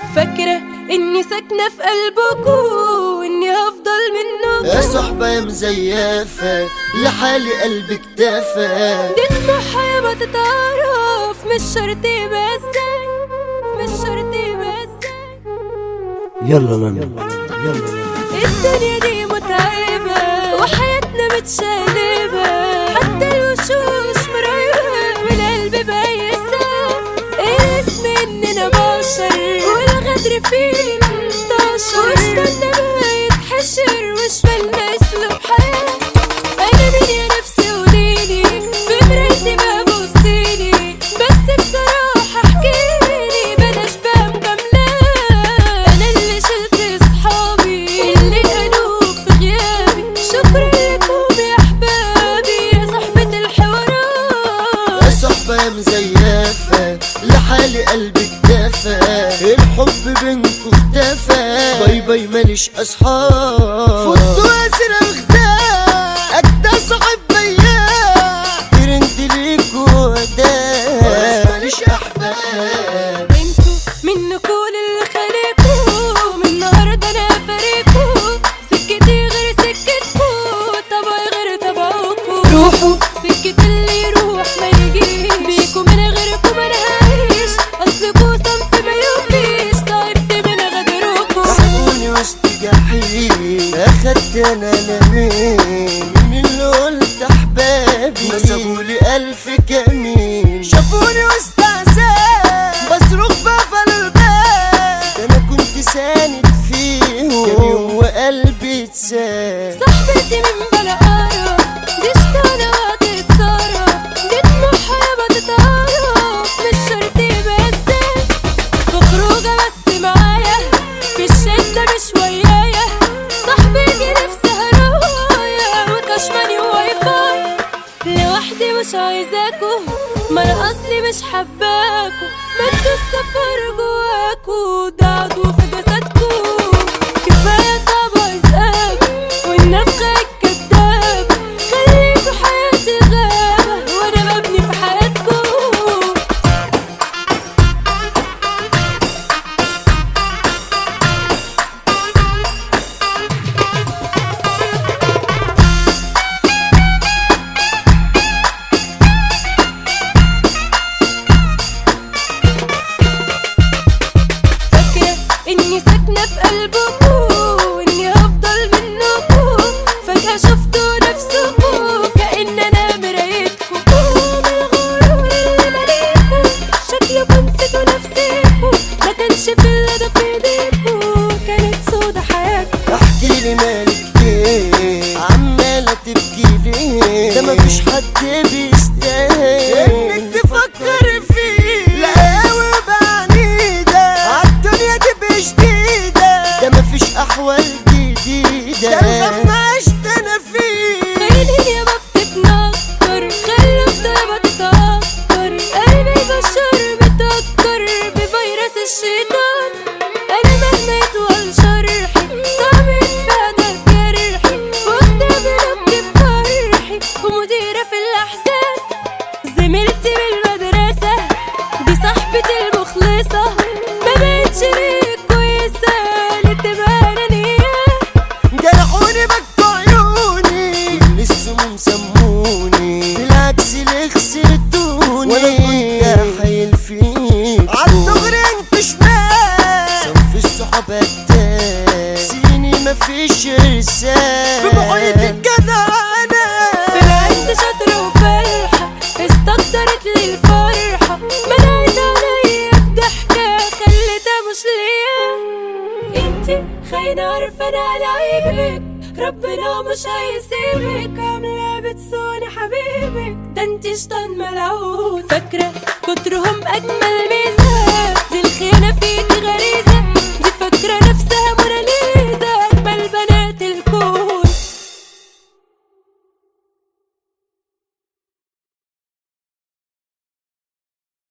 فاكرة اني ساكنة في قلبكوا واني هفضل منكم يا صحبة يا مزيفة لحالي قلبي اكتفى دي الضحية ما تتعرف مش شرط بس مش شرط بس يلا ماما يلا ماما الدنيا دي متعبة وحياتنا متشقلبة حتى الوشوش مرعبة والقلب بايسة اسم اننا بشر والغدر فينا انتشر واستنى ما يتحشر وش بالنا اسلوب حياة انا مين يا نفسي قوليلي في مرايتي ما بصيلي بس بصراحة احكيلي بلاش بقى مجاملة انا اللي شلت صحابي اللي قالوا في غيابي شكرا لكم يا احبابي يا صحبة الحوارات يا صحبة يا مزيفة لحالي قلبي اكتفى الحب بينكو اختفى باي باي ماليش اصحاب فضوا اسر اخداع اجدع صاحب بياع ترند ليكو ده ماليش احباب انتوا منكوا اللي خليكوا من النهارده انا فارقكوا سكتي غير سكتكوا طبعي غير طبعكوا روحوا سكة اللي يروح ما يجيش بيكوا من غيركوا ما نعيش اصلكوا صنف ما يوفيش تعبت من غدركوا سابوني وسط جحيم اخدت انا لمين مين اللي قلت احبابي نسبولي الف جميل شافوني وسط عذاب بصرخ بقفل الباب ده انا كنت ساند فيهم كان يوم وقلبي اتساب صاحبتي من بلا قرف دي اشتغلة وهتتصرف دي طموحها ما تتعرف مش شرط بس في خروجة بس معايا في الشدة مش ويايا صاحبتي نفسها رواية وكشماني وواي فاي لوحدي مش عايزاكوا ما انا اصلي مش حباكوا ما انتوا السفر جواكوا ده عضو في جسدكوا كفاية طبع ذئاب والنفخة الكداب خليكوا حياتي غابة وانا ببني في حياتكوا فاكرة إني ساكنة في قلبكوا وإني هفضل منكوا فجأة شفتوا نفسكوا كأن أنا مرايتكوا من الغرور اللي مليكوا شكلكوا نسيتوا نفسكوا ما كانش في إلا ده في إيديكوا كانت سودا حياتكوا احكي لي مالك ايه عمالة تبكي ليه ده مفيش حد بيستاهل انك تفكر فيه لا وبعنيدة عالدنيا تبقى شديدة ده مفيش احوال جديدة ده الغم عشت انا فيه خليني يا ما بتتنكر خلوا الضربة تتأخر قلبي بشر متأكر بفيروس الشيطان أنا مهما يطول شرحي صعب يتفادى جرحي وقدامي نبكي بفرحي ومديرة في الأحزان زميلتي بالمدرسة دي صاحبتي المخلصة ما بقتش ليك كويسة لتبقى أنانية جرحوني بكوا عيوني كل السموم سموني بالعكس اللي خسرتوني وانا كنت حايل فيك عالدغري انت شمال صف الصحاب قتال سيني مفيش ارسال في محيط الجدع انا طلعت شاطرة وفرحة استقدرت لي الفرحة منعت عليا الضحكة خلتها مش ليا انتي خاينة عارفة انا على عيبك ربنا مش هيسيبك عاملة بتسوني حبيبك ده انتي شيطان ملعون فاكرة كترهم اجمل ميزة دي الخيانة فيكي غريزة